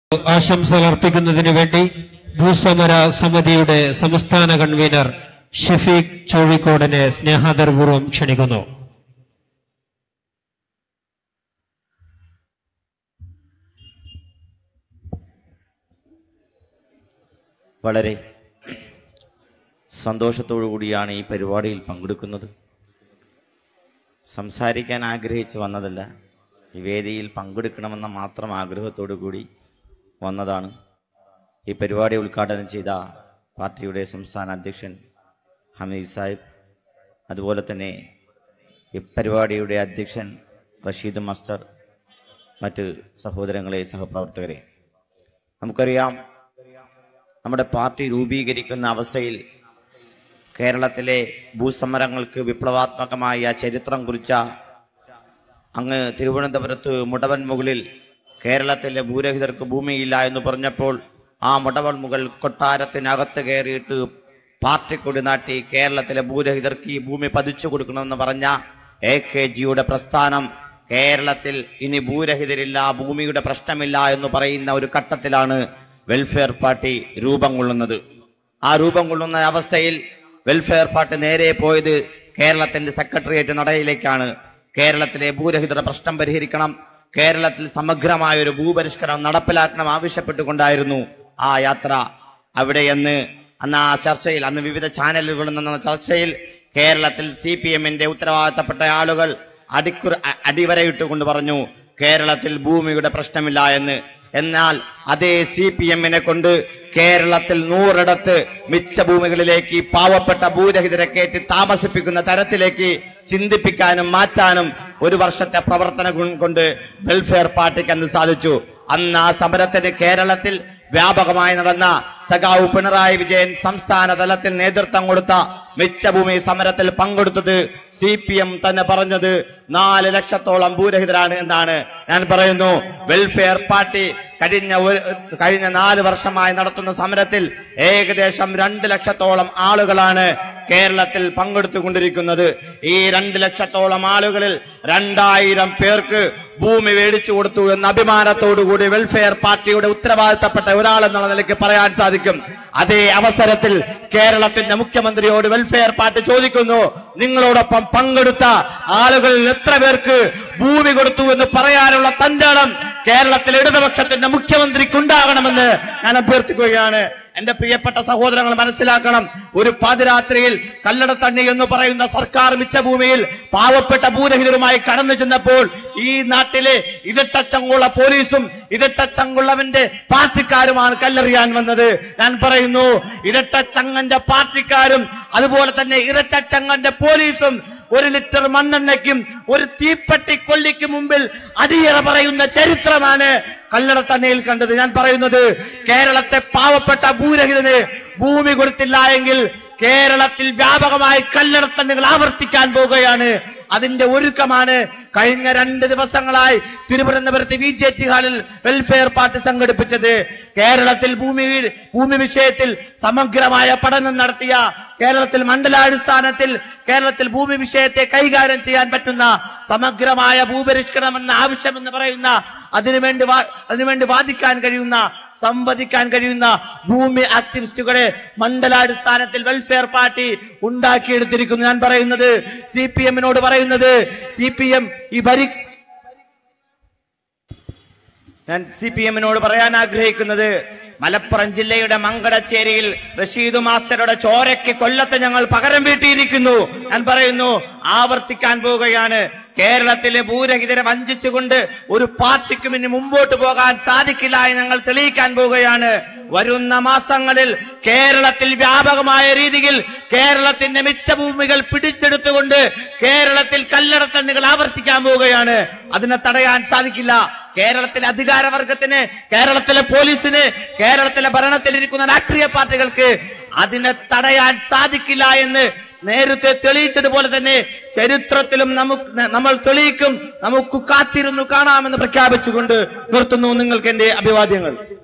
ആശംസകൾ അർപ്പിക്കുന്നതിന് വേണ്ടി ഭൂസമര സമിതിയുടെ സംസ്ഥാന കൺവീനർ ഷഫീഖ് ചോഴിക്കോടിനെ സ്നേഹാദരപൂർവ്വം ക്ഷണിക്കുന്നു വളരെ സന്തോഷത്തോടു കൂടിയാണ് ഈ പരിപാടിയിൽ പങ്കെടുക്കുന്നത് സംസാരിക്കാൻ ആഗ്രഹിച്ച് വന്നതല്ല ഈ വേദിയിൽ പങ്കെടുക്കണമെന്ന മാത്രം ആഗ്രഹത്തോടു കൂടി വന്നതാണ് ഈ പരിപാടി ഉദ്ഘാടനം ചെയ്ത പാർട്ടിയുടെ സംസ്ഥാന അധ്യക്ഷൻ ഹമീദ് സാഹിബ് അതുപോലെ തന്നെ ഈ പരിപാടിയുടെ അധ്യക്ഷൻ റഷീദ് മസ്തർ മറ്റ് സഹോദരങ്ങളെ സഹപ്രവർത്തകരെ നമുക്കറിയാം നമ്മുടെ പാർട്ടി രൂപീകരിക്കുന്ന അവസ്ഥയിൽ കേരളത്തിലെ ഭൂസമരങ്ങൾക്ക് വിപ്ലവാത്മകമായ ചരിത്രം കുറിച്ച അങ്ങ് തിരുവനന്തപുരത്ത് മുടവൻ മുകളിൽ കേരളത്തിലെ ഭൂരഹിതർക്ക് ഭൂമിയില്ല എന്ന് പറഞ്ഞപ്പോൾ ആ മുടവൻ മുകൾ കൊട്ടാരത്തിനകത്ത് കയറിയിട്ട് പാർട്ടിക്കൊടി നാട്ടി കേരളത്തിലെ ഭൂരഹിതർക്ക് ഈ ഭൂമി പതിച്ചു കൊടുക്കണമെന്ന് പറഞ്ഞ എ കെ ജിയുടെ പ്രസ്ഥാനം കേരളത്തിൽ ഇനി ഭൂരഹിതരില്ല ഭൂമിയുടെ പ്രശ്നമില്ല എന്ന് പറയുന്ന ഒരു ഘട്ടത്തിലാണ് വെൽഫെയർ പാർട്ടി രൂപം കൊള്ളുന്നത് ആ രൂപം കൊള്ളുന്ന അവസ്ഥയിൽ വെൽഫെയർ പാർട്ടി നേരെ പോയത് കേരളത്തിന്റെ സെക്രട്ടേറിയറ്റ് നടയിലേക്കാണ് കേരളത്തിലെ ഭൂരഹിതരുടെ പ്രശ്നം പരിഹരിക്കണം കേരളത്തിൽ സമഗ്രമായ ഒരു ഭൂപരിഷ്കരണം നടപ്പിലാക്കണം ആവശ്യപ്പെട്ടുകൊണ്ടായിരുന്നു ആ യാത്ര അവിടെ എന്ന് അന്ന് ആ ചർച്ചയിൽ അന്ന് വിവിധ ചാനലുകളിൽ നിന്ന ചർച്ചയിൽ കേരളത്തിൽ സി പി എമ്മിന്റെ ഉത്തരവാദിത്തപ്പെട്ട ആളുകൾ അടിക്കുറ അ- അടിവരയിട്ടുകൊണ്ട് പറഞ്ഞു കേരളത്തിൽ ഭൂമിയുടെ പ്രശ്നമില്ല എന്ന് എന്നാൽ അതേ സി പി എമ്മിനെ കൊണ്ട് കേരളത്തിൽ നൂറിടത്ത് മിച്ച ഭൂമികളിലേക്ക് പാവപ്പെട്ട ഭൂരഹിതരെ കയറ്റി താമസിപ്പിക്കുന്ന തരത്തിലേക്ക് ചിന്തിപ്പിക്കാനും മാറ്റാനും ഒരു വർഷത്തെ പ്രവർത്തനം കൊ- കൊണ്ട് വെൽഫെയർ പാർട്ടിക്ക് അന്ന് സാധിച്ചു അന്ന് ആ സമരത്തിന് കേരളത്തിൽ വ്യാപകമായി നടന്ന സഖാവ് പിണറായി വിജയൻ സംസ്ഥാന തലത്തിൽ നേതൃത്വം കൊടുത്ത മിച്ചഭൂമി സമരത്തിൽ പങ്കെടുത്തത് സി പി എം തന്നെ പറഞ്ഞത് നാല് ലക്ഷത്തോളം ഭൂരഹിതരാണ് എന്നാണ് ഞാൻ പറയുന്നു വെൽഫെയർ പാർട്ടി കഴിഞ്ഞ ഒരു കഴിഞ്ഞ നാല് വർഷമായി നടത്തുന്ന സമരത്തിൽ ഏകദേശം രണ്ട് ലക്ഷത്തോളം ആളുകളാണ് കേരളത്തിൽ പങ്കെടുത്തുകൊണ്ടിരിക്കുന്നത് ഈ രണ്ട് ലക്ഷത്തോളം ആളുകളിൽ രണ്ടായിരം പേർക്ക് ഭൂമി മേടിച്ചു കൊടുത്തു എന്ന അഭിമാനത്തോടുകൂടി വെൽഫെയർ പാർട്ടിയുടെ ഉത്തരവാദിത്തപ്പെട്ട ഒരാളെന്നുള്ള നിലയ്ക്ക് പറയാൻ സാധിക്കും അതേ അവസരത്തിൽ കേരളത്തിന്റെ മുഖ്യമന്ത്രിയോട് വെൽഫെയർ പാർട്ടി ചോദിക്കുന്നു നിങ്ങളോടൊപ്പം പങ്കെടുത്ത ആളുകളിൽ എത്ര പേർക്ക് ഭൂമി കൊടുത്തു എന്ന് പറയാനുള്ള തന്റേടം കേരളത്തിലെ ഇടതുപക്ഷത്തിന്റെ മുഖ്യമന്ത്രിക്ക് ഉണ്ടാകണമെന്ന് ഞാൻ അഭ്യർത്ഥിക്കുകയാണ് എന്റെ പ്രിയപ്പെട്ട സഹോദരങ്ങൾ മനസ്സിലാക്കണം ഒരു പാതിരാത്രിയിൽ കല്ലടത്തണ്ണി എന്ന് പറയുന്ന സർക്കാർ മിച്ചഭൂമിയിൽ പാവപ്പെട്ട ഭൂരഹിതരുമായി കടന്നു ചെന്നപ്പോൾ ഈ നാട്ടിലെ ഇരട്ടച്ചങ്കുള്ള പോലീസും ഇരട്ടച്ചങ്കുള്ളവന്റെ പാർട്ടിക്കാരുമാണ് കല്ലെറിയാൻ വന്നത് ഞാൻ പറയുന്നു ഇരട്ടച്ചങ്ങന്റെ പാർട്ടിക്കാരും അതുപോലെ തന്നെ ഇരട്ടച്ചങ്ങന്റെ പോലീസും ഒരു ലിറ്റർ മണ്ണെണ്ണയ്ക്കും ഒരു തീപ്പെട്ടി കൊല്ലിക്ക് മുമ്പിൽ അടിയറ പറയുന്ന ചരിത്രമാണ് കല്ലടത്തണ്ണയിൽ കണ്ടത് ഞാൻ പറയുന്നത് കേരളത്തെ പാവപ്പെട്ട ഭൂരഹിതന് ഭൂമി കൊടുത്തില്ല എങ്കിൽ കേരളത്തിൽ വ്യാപകമായി കല്ലടത്തണ്ണുകൾ ആവർത്തിക്കാൻ പോവുകയാണ് അതിന്റെ ഒരുക്കമാണ് കഴിഞ്ഞ രണ്ട് ദിവസങ്ങളായി തിരുവനന്തപുരത്ത് വി ജെ ടി ഹാളിൽ വെൽഫെയർ പാർട്ടി സംഘടിപ്പിച്ചത് കേരളത്തിൽ ഭൂമി ഭൂമി വിഷയത്തിൽ സമഗ്രമായ പഠനം നടത്തിയ കേരളത്തിൽ മണ്ഡലാടിസ്ഥാനത്തിൽ കേരളത്തിൽ ഭൂമി വിഷയത്തെ കൈകാര്യം ചെയ്യാൻ പറ്റുന്ന സമഗ്രമായ ഭൂപരിഷ്കരണം എന്ന ആവശ്യമെന്ന് പറയുന്ന അതിനുവേണ്ടി വാ- അതിനുവേണ്ടി വാദിക്കാൻ കഴിയുന്ന സംവദിക്കാൻ കഴിയുന്ന ഭൂമി ആക്ടിവിസ്റ്റുകളെ മണ്ഡലാടിസ്ഥാനത്തിൽ വെൽഫെയർ പാർട്ടി ഉണ്ടാക്കിയെടുത്തിരിക്കുന്നു ഞാൻ പറയുന്നത് സി പി എമ്മിനോട് പറയുന്നത് സി പി എം ഈ ഭരി ഞാൻ സി പി എമ്മിനോട് പറയാൻ ആഗ്രഹിക്കുന്നത് മലപ്പുറം ജില്ലയുടെ മങ്കടച്ചേരിയിൽ റഷീദ് മാസ്റ്ററുടെ ചോരയ്ക്ക് കൊല്ലത്തെ ഞങ്ങൾ പകരം വീട്ടിയിരിക്കുന്നു ഞാൻ പറയുന്നു ആവർത്തിക്കാൻ പോവുകയാണ് കേരളത്തിലെ ഭൂരഹിതരെ വഞ്ചിച്ചുകൊണ്ട് ഒരു പാർട്ടിക്കും ഇനി മുമ്പോട്ട് പോകാൻ സാധിക്കില്ല എന്ന് ഞങ്ങൾ തെളിയിക്കാൻ പോവുകയാണ് വരുന്ന മാസങ്ങളിൽ കേരളത്തിൽ വ്യാപകമായ രീതിയിൽ കേരളത്തിന്റെ മിച്ചഭൂമികൾ പിടിച്ചെടുത്തുകൊണ്ട് കേരളത്തിൽ കല്ലടത്തണ്ണുകൾ ആവർത്തിക്കാൻ പോവുകയാണ് അതിനെ തടയാൻ സാധിക്കില്ല കേരളത്തിലെ അധികാരവർഗത്തിന് കേരളത്തിലെ പോലീസിന് കേരളത്തിലെ ഭരണത്തിലിരിക്കുന്ന രാഷ്ട്രീയ പാർട്ടികൾക്ക് അതിനെ തടയാൻ സാധിക്കില്ല എന്ന് നേരത്തെ തെളിയിച്ചതുപോലെ തന്നെ ചരിത്രത്തിലും നമുക്ക് നമ്മൾ തെളിയിക്കും നമുക്ക് കാത്തിരുന്നു കാണാമെന്ന് പ്രഖ്യാപിച്ചുകൊണ്ട് നിർത്തുന്നു നിങ്ങൾക്ക് എന്റെ അഭിവാദ്യങ്ങൾ